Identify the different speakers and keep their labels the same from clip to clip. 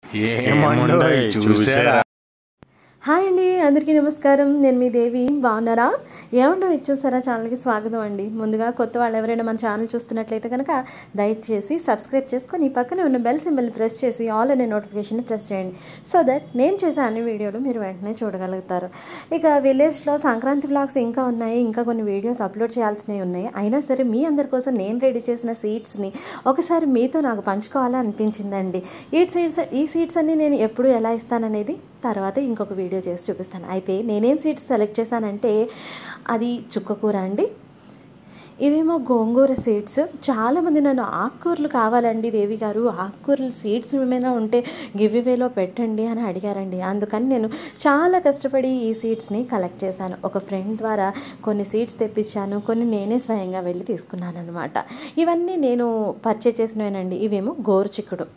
Speaker 1: ఏమండోయ్ చూసారా
Speaker 2: హాయ్ అండి అందరికీ నమస్కారం నేను మీ దేవి బాగున్నారా ఏమండో ఇచ్చేసారా ఛానల్కి స్వాగతం అండి ముందుగా కొత్త వాళ్ళు ఎవరైనా మన ఛానల్ చూస్తున్నట్లయితే కనుక దయచేసి సబ్స్క్రైబ్ చేసుకొని పక్కనే ఉన్న బెల్ సింబల్ని ప్రెస్ చేసి ఆల్ అనే నోటిఫికేషన్ ప్రెస్ చేయండి సో దట్ నేను చేసే అన్ని వీడియోలు మీరు వెంటనే చూడగలుగుతారు ఇక విలేజ్లో సంక్రాంతి వ్లాగ్స్ ఇంకా ఉన్నాయి ఇంకా కొన్ని వీడియోస్ అప్లోడ్ చేయాల్సినవి ఉన్నాయి అయినా సరే మీ అందరి కోసం నేను రెడీ చేసిన సీట్స్ని ఒకసారి మీతో నాకు పంచుకోవాలని అనిపించిందండి ఈ సీట్స్ ఈ సీట్స్ అన్ని నేను ఎప్పుడు ఎలా ఇస్తాననేది తర్వాత ఇంకొక వీడియో చేసి చూపిస్తాను అయితే నేనేం సీట్స్ సెలెక్ట్ చేశానంటే అది చుక్కకూర అండి ఇవేమో గోంగూర సీడ్స్ చాలామంది నన్ను ఆకుకూరలు కావాలండి దేవి గారు ఆకుకూరలు సీడ్స్ ఏమైనా ఉంటే గివ్ ఇవేలో పెట్టండి అని అడిగారండి అందుకని నేను చాలా కష్టపడి ఈ సీడ్స్ని కలెక్ట్ చేశాను ఒక ఫ్రెండ్ ద్వారా కొన్ని సీడ్స్ తెప్పించాను కొన్ని నేనే స్వయంగా వెళ్ళి తీసుకున్నాను అనమాట ఇవన్నీ నేను పర్చేస్ చేసినవేనండి ఇవేమో గోరుచిక్కుడు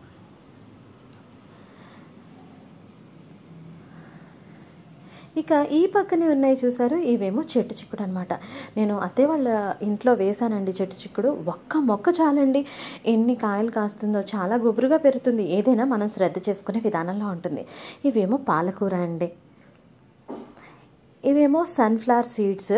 Speaker 2: ఇక ఈ పక్కనే ఉన్నాయి చూసారు ఇవేమో చెట్టు చిక్కుడు అనమాట నేను అత్తే వాళ్ళ ఇంట్లో వేశానండి చెట్టు చిక్కుడు ఒక్క మొక్క చాలండి ఎన్ని కాయలు కాస్తుందో చాలా గుబురుగా పెరుగుతుంది ఏదైనా మనం శ్రద్ధ చేసుకునే విధానంలో ఉంటుంది ఇవేమో పాలకూర అండి ఇవేమో సన్ఫ్లవర్ సీడ్స్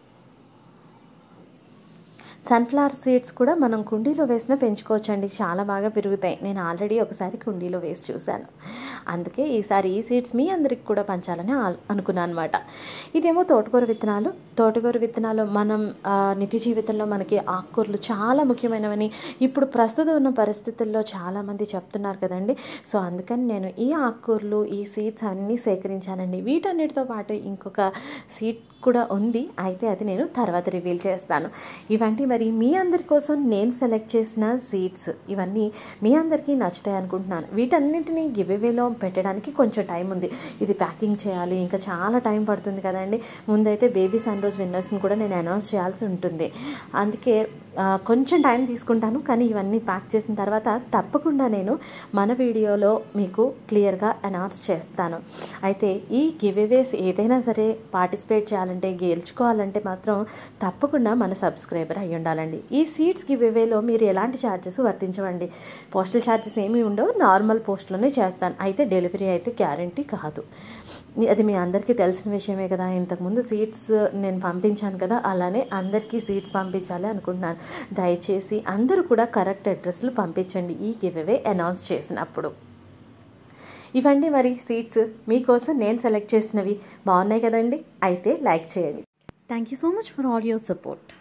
Speaker 2: సన్ఫ్లవర్ సీడ్స్ కూడా మనం కుండీలో వేసినా పెంచుకోవచ్చండి చాలా బాగా పెరుగుతాయి నేను ఆల్రెడీ ఒకసారి కుండీలో వేసి చూశాను అందుకే ఈసారి ఈ సీడ్స్ మీ అందరికి కూడా పంచాలని అనుకున్నాను అనమాట ఇదేమో తోటకూర విత్తనాలు తోటకూర విత్తనాలు మనం నిత్య జీవితంలో మనకి ఆకుకూరలు చాలా ముఖ్యమైనవని ఇప్పుడు ప్రస్తుతం ఉన్న పరిస్థితుల్లో చాలామంది చెప్తున్నారు కదండి సో అందుకని నేను ఈ ఆకుకూరలు ఈ సీడ్స్ అన్నీ సేకరించానండి వీటన్నిటితో పాటు ఇంకొక సీడ్ కూడా ఉంది అయితే అది నేను తర్వాత రివీల్ చేస్తాను ఇవన్నీ మరి మీ అందరి కోసం నేను సెలెక్ట్ చేసిన సీడ్స్ ఇవన్నీ మీ అందరికీ నచ్చుతాయి అనుకుంటున్నాను వీటన్నిటిని గివ్ అవేలో పెట్టడానికి కొంచెం టైం ఉంది ఇది ప్యాకింగ్ చేయాలి ఇంకా చాలా టైం పడుతుంది కదండి ముందైతే బేబీ సన్ రోజు విన్నర్స్ని కూడా నేను అనౌన్స్ చేయాల్సి ఉంటుంది అందుకే కొంచెం టైం తీసుకుంటాను కానీ ఇవన్నీ ప్యాక్ చేసిన తర్వాత తప్పకుండా నేను మన వీడియోలో మీకు క్లియర్గా అనౌన్స్ చేస్తాను అయితే ఈ గివ్ అవేస్ ఏదైనా సరే పార్టిసిపేట్ చేయాలంటే గెలుచుకోవాలంటే మాత్రం తప్పకుండా మన సబ్స్క్రైబర్ అయ్యి ఉండాలండి ఈ సీట్స్ గివ్ అవేలో మీరు ఎలాంటి ఛార్జెస్ వర్తించవండి పోస్టల్ ఛార్జెస్ ఏమీ ఉండవు నార్మల్ పోస్ట్లోనే చేస్తాను అయితే డెలివరీ అయితే గ్యారంటీ కాదు అది మీ అందరికీ తెలిసిన విషయమే కదా ఇంతకుముందు సీట్స్ నేను పంపించాను కదా అలానే అందరికీ సీట్స్ పంపించాలి అనుకుంటున్నాను దయచేసి అందరూ కూడా కరెక్ట్ అడ్రస్లు పంపించండి ఈ గివ్ అవే అనౌన్స్ చేసినప్పుడు ఇవన్నీ మరి సీట్స్ మీకోసం నేను సెలెక్ట్ చేసినవి బాగున్నాయి కదండి అయితే లైక్ చేయండి thank you so much for all your support